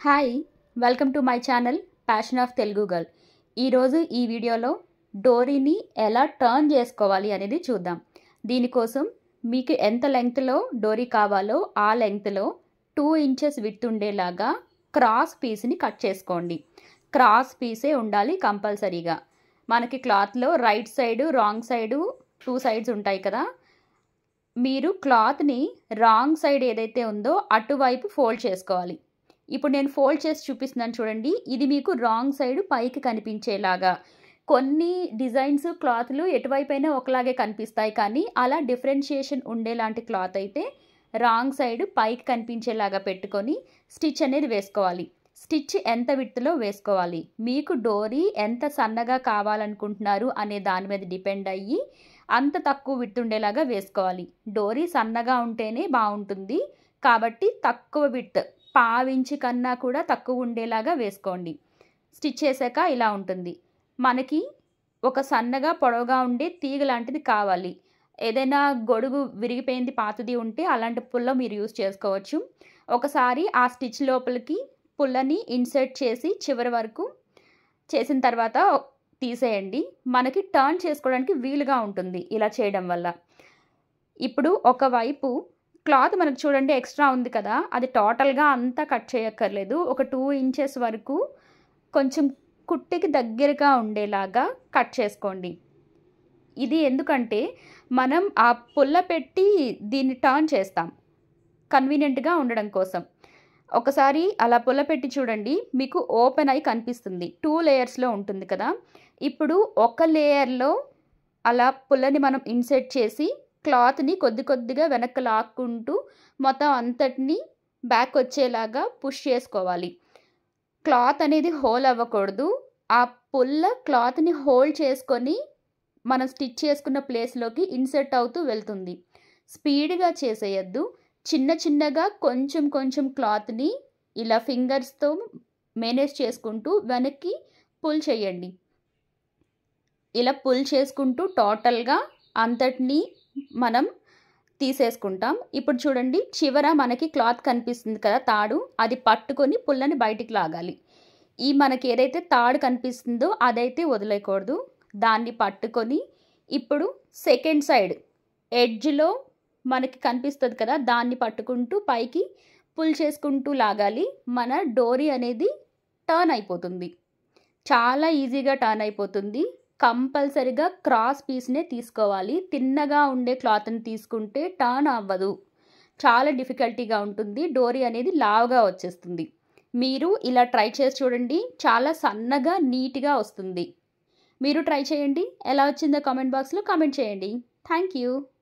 hi welcome to my channel passion of Telugu girl ఈరోజు ఈ వీడియోలో డోరీని ఎలా టర్న్ చేసుకోవాలి అనేది చూద్దాం దీనికోసం మీకు ఎంత లెంగ్త్లో డోరీ కావాలో ఆ లెంగ్త్లో టూ ఇంచెస్ విత్ ఉండేలాగా క్రాస్ పీస్ని కట్ చేసుకోండి క్రాస్ పీసే ఉండాలి కంపల్సరీగా మనకి క్లాత్లో right side wrong side two sides ఉంటాయి కదా మీరు క్లాత్ని రాంగ్ సైడ్ ఏదైతే ఉందో అటువైపు ఫోల్డ్ చేసుకోవాలి ఇప్పుడు నేను ఫోల్డ్ చేసి చూపిస్తున్నాను చూడండి ఇది మీకు రాంగ్ సైడ్ పైకి కనిపించేలాగా కొన్ని డిజైన్స్ క్లాత్లు ఎటువైపైనా ఒకలాగే కనిపిస్తాయి కానీ అలా డిఫరెన్షియేషన్ ఉండేలాంటి క్లాత్ అయితే రాంగ్ సైడ్ పైకి కనిపించేలాగా పెట్టుకొని స్టిచ్ అనేది వేసుకోవాలి స్టిచ్ ఎంత విత్తులో వేసుకోవాలి మీకు డోరీ ఎంత సన్నగా కావాలనుకుంటున్నారు అనే దాని మీద డిపెండ్ అయ్యి అంత తక్కువ విత్ ఉండేలాగా వేసుకోవాలి డోరీ సన్నగా ఉంటేనే బాగుంటుంది కాబట్టి తక్కువ విత్ పావించి కన్నా కూడా తక్కువ ఉండేలాగా వేసుకోండి స్టిచ్ చేశాక ఇలా ఉంటుంది మనకి ఒక సన్నగా పొడవుగా ఉండే తీగ లాంటిది కావాలి ఏదైనా గొడుగు విరిగిపోయింది పాతది ఉంటే అలాంటి పుల్ల మీరు యూస్ చేసుకోవచ్చు ఒకసారి ఆ స్టిచ్ లోపలికి పుల్లని ఇన్సర్ట్ చేసి చివరి వరకు చేసిన తర్వాత తీసేయండి మనకి టర్న్ చేసుకోవడానికి వీలుగా ఉంటుంది ఇలా చేయడం వల్ల ఇప్పుడు ఒకవైపు క్లాత్ మనకు చూడండి ఎక్స్ట్రా ఉంది కదా అది టోటల్గా అంతా కట్ చేయక్కర్లేదు ఒక టూ ఇంచెస్ వరకు కొంచెం కుట్టికి దగ్గరగా ఉండేలాగా కట్ చేసుకోండి ఇది ఎందుకంటే మనం ఆ పుల్ల పెట్టి దీన్ని టర్న్ చేస్తాం కన్వీనియంట్గా ఉండడం కోసం ఒకసారి అలా పుల్ల పెట్టి చూడండి మీకు ఓపెన్ అయి కనిపిస్తుంది టూ లేయర్స్లో ఉంటుంది కదా ఇప్పుడు ఒక లేయర్లో అలా పుల్లని మనం ఇన్సెట్ చేసి క్లాత్ని కొద్ది కొద్దిగా వెనక్కి లాక్కుంటూ మొత్తం అంతటిని బ్యాక్ వచ్చేలాగా పుష్ చేసుకోవాలి క్లాత్ అనేది హోల్ అవ్వకూడదు ఆ పుల్ల క్లాత్ని హోల్డ్ చేసుకొని మనం స్టిచ్ చేసుకున్న ప్లేస్లోకి ఇన్సెట్ అవుతూ వెళ్తుంది స్పీడ్గా చేసేయద్దు చిన్న చిన్నగా కొంచెం కొంచెం క్లాత్ని ఇలా ఫింగర్స్తో మేనేజ్ చేసుకుంటూ వెనక్కి పుల్ చేయండి ఇలా పుల్ చేసుకుంటూ టోటల్గా అంతటినీ మనం తీసేసుకుంటాం ఇప్పుడు చూడండి చివర మనకి క్లాత్ కనిపిస్తుంది కదా తాడు అది పట్టుకొని పుల్లని బయటికి లాగాలి ఈ మనకి ఏదైతే తాడు కనిపిస్తుందో అదైతే వదిలేయకూడదు దాన్ని పట్టుకొని ఇప్పుడు సెకండ్ సైడ్ ఎడ్జ్లో మనకి కనిపిస్తుంది కదా దాన్ని పట్టుకుంటూ పైకి పుల్ చేసుకుంటూ లాగాలి మన డోరీ అనేది టర్న్ అయిపోతుంది చాలా ఈజీగా టర్న్ అయిపోతుంది కంపల్సరిగా క్రాస్ పీస్నే తీసుకోవాలి తిన్నగా ఉండే క్లాత్ని తీసుకుంటే టర్న్ అవ్వదు చాలా డిఫికల్టీగా ఉంటుంది డోరీ అనేది లావుగా వచ్చేస్తుంది మీరు ఇలా ట్రై చేసి చూడండి చాలా సన్నగా నీట్గా వస్తుంది మీరు ట్రై చేయండి ఎలా వచ్చిందో కామెంట్ బాక్స్లో కామెంట్ చేయండి థ్యాంక్ యూ